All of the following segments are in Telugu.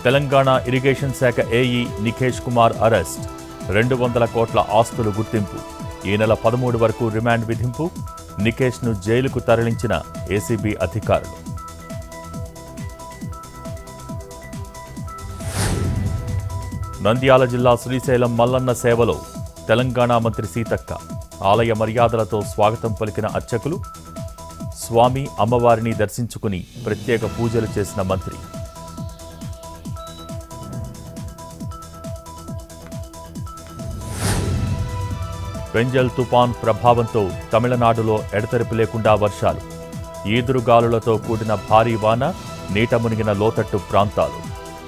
తెలంగాణ ఇరిగేషన్ శాఖ ఏఈ నిఖేష్ కుమార్ అరెస్ట్ రెండు వందల కోట్ల ఆస్తులు గుర్తింపు ఈ నెల పదమూడు వరకు రిమాండ్ విధింపు నిఖేష్ను జైలుకు తరలించిన ఏసీబీ అధికారులు నంద్యాల జిల్లా శ్రీశైలం మల్లన్న సేవలో తెలంగాణ మంత్రి సీతక్క ఆలయ మర్యాదలతో స్వాగతం పలికిన అర్చకులు స్వామి అమ్మవారిని దర్శించుకుని ప్రత్యేక పూజలు చేసిన మంత్రి పెంజల్ తుపాన్ ప్రభావంతో తమిళనాడులో ఎడతెరిపి లేకుండా వర్షాలు ఈదురుగాలులతో కూడిన భారీ వాన నీట మునిగిన లోతట్టు ప్రాంతాలు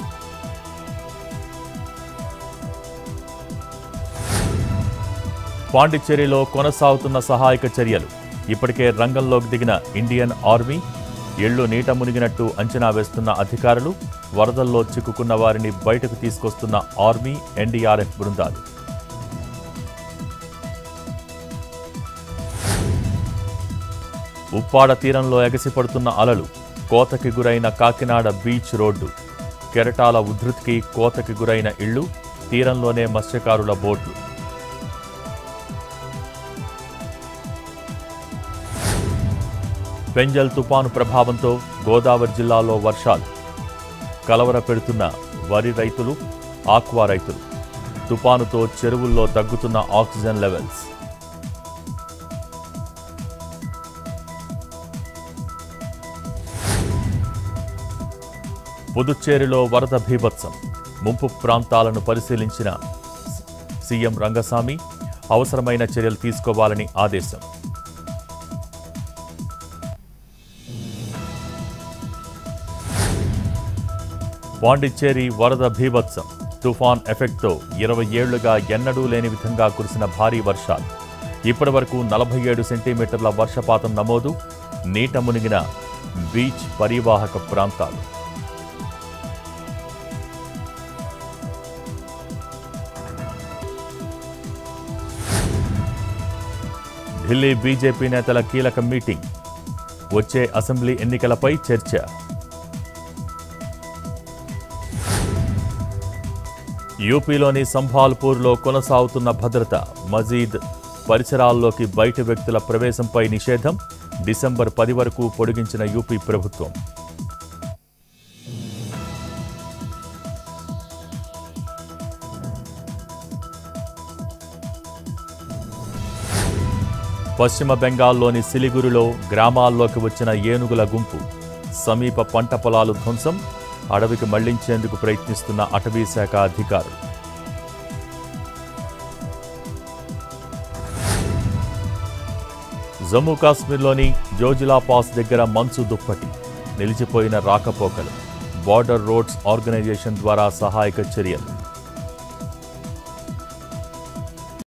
పాండిచ్చేరిలో కొనసాగుతున్న సహాయక చర్యలు ఇప్పటికే రంగంలోకి దిగిన ఇండియన్ ఆర్మీ ఇళ్లు నీట మునిగినట్టు అంచనా వేస్తున్న అధికారులు వరదల్లో చిక్కుకున్న వారిని బయటకు తీసుకొస్తున్న ఆర్మీ ఎన్డీఆర్ఎఫ్ బృందాలు ఉప్పాడ తీరంలో ఎగసిపడుతున్న అలలు కోతకి గురైన కాకినాడ బీచ్ రోడ్డు కెరటాల ఉధృతికి కోతకి గురైన ఇళ్లు తీరంలోనే మత్స్యకారుల బోట్లు పెంజల్ తుపాను ప్రభావంతో గోదావరి జిల్లాలో వర్షాలు కలవర పెడుతున్న వరి రైతులు ఆక్వా రైతులు తుపానుతో చెరువుల్లో తగ్గుతున్న ఆక్సిజన్ లెవెల్స్ పుదుచ్చేరిలో వరద భీభత్సం ముంపు ప్రాంతాలను పరిశీలించిన సీఎం రంగస్వామి అవసరమైన చర్యలు తీసుకోవాలని ఆదేశం పాండిచ్చేరి వరద భీభత్సం తుఫాన్ ఎఫెక్ట్తో ఇరవై ఏళ్లుగా ఎన్నడూ లేని విధంగా కురిసిన భారీ వర్షాలు ఇప్పటి వరకు నలభై ఏడు సెంటీమీటర్ల వర్షపాతం నమోదు నీట మునిగిన బీచ్ పరివాహక ప్రాంతాలు ఢిల్లీ బీజేపీ నేతల కీలక మీటింగ్ వచ్చే అసెంబ్లీ ఎన్నికలపై చర్చ యూపీలోని సంభాల్పూర్లో కొనసాగుతున్న భద్రత మజీద్ పరిసరాల్లోకి బయట వ్యక్తుల ప్రవేశంపై నిషేధం డిసెంబర్ పది వరకు పొడిగించిన యూపీ ప్రభుత్వం పశ్చిమ బెంగాల్లోని సిలిగురిలో గ్రామాల్లోకి వచ్చిన ఏనుగుల గుంపు సమీప పంట పొలాలు ధ్వంసం అడవికి మళ్లించేందుకు ప్రయత్నిస్తున్న అటవీ శాఖ అధికారులు జమ్మూ కాశ్మీర్లోని జోజిలా పాస్ దగ్గర మంచు దుప్పటి నిలిచిపోయిన రాకపోకలు బార్డర్ రోడ్స్ ఆర్గనైజేషన్ ద్వారా సహాయక చర్యలు